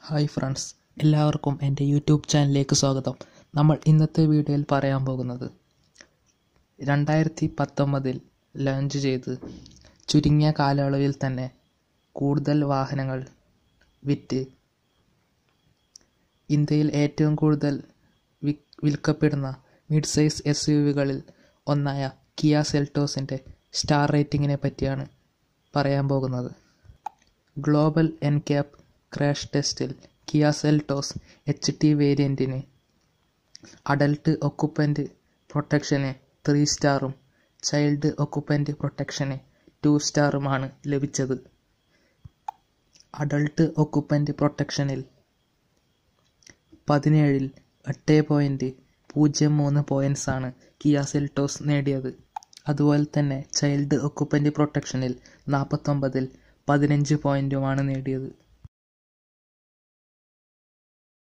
hi friends എല്ലാവർക്കും എൻ്റെ YouTube ചാനലിലേക്ക് സ്വാഗതം നമ്മൾ ഇന്നത്തെ വീഡിയോയിൽ പറയാൻ പോകുന്നത് രണ്ടായിരത്തി പത്തൊമ്പതിൽ ലോഞ്ച് ചെയ്ത് ചുരുങ്ങിയ കാലയളവിൽ തന്നെ കൂടുതൽ വാഹനങ്ങൾ വിറ്റ് ഇന്ത്യയിൽ ഏറ്റവും കൂടുതൽ വി- വിൽക്കപ്പെടുന്ന മിഡ് സൈസ് എസ് യു വികളിൽ ഒന്നായ കിയ സെൽറ്റോസിൻ്റെ സ്റ്റാർ റേറ്റിങ്ങിനെ പറ്റിയാണ് പറയാൻ പോകുന്നത് ഗ്ലോബൽ എൻക്യാപ് ക്രാഷ് ടെസ്റ്റിൽ കിയ സെൽറ്റോസ് എച്ച് ടി വേരിയൻറ്റിന് അഡൽട്ട് ഒക്കുപ്പൻ്റ് പ്രൊട്ടക്ഷന് ത്രീ സ്റ്റാറും ചൈൽഡ് ഒക്കുപ്പൻ്റ് പ്രൊട്ടക്ഷന് ടു സ്റ്റാറുമാണ് ലഭിച്ചത് അഡൾട്ട് ഒക്കുപ്പൻ്റ് പ്രൊട്ടക്ഷനിൽ പതിനേഴിൽ എട്ട് പോയിൻറ്റ് പൂജ്യം മൂന്ന് പോയിൻറ്റ്സാണ് കിയ സെൽറ്റോസ് നേടിയത് അതുപോലെ തന്നെ ചൈൽഡ് ഒക്കുപ്പൻ്റ് പ്രൊട്ടക്ഷനിൽ നാൽപ്പത്തൊമ്പതിൽ പതിനഞ്ച് പോയിൻറ്റുമാണ് നേടിയത്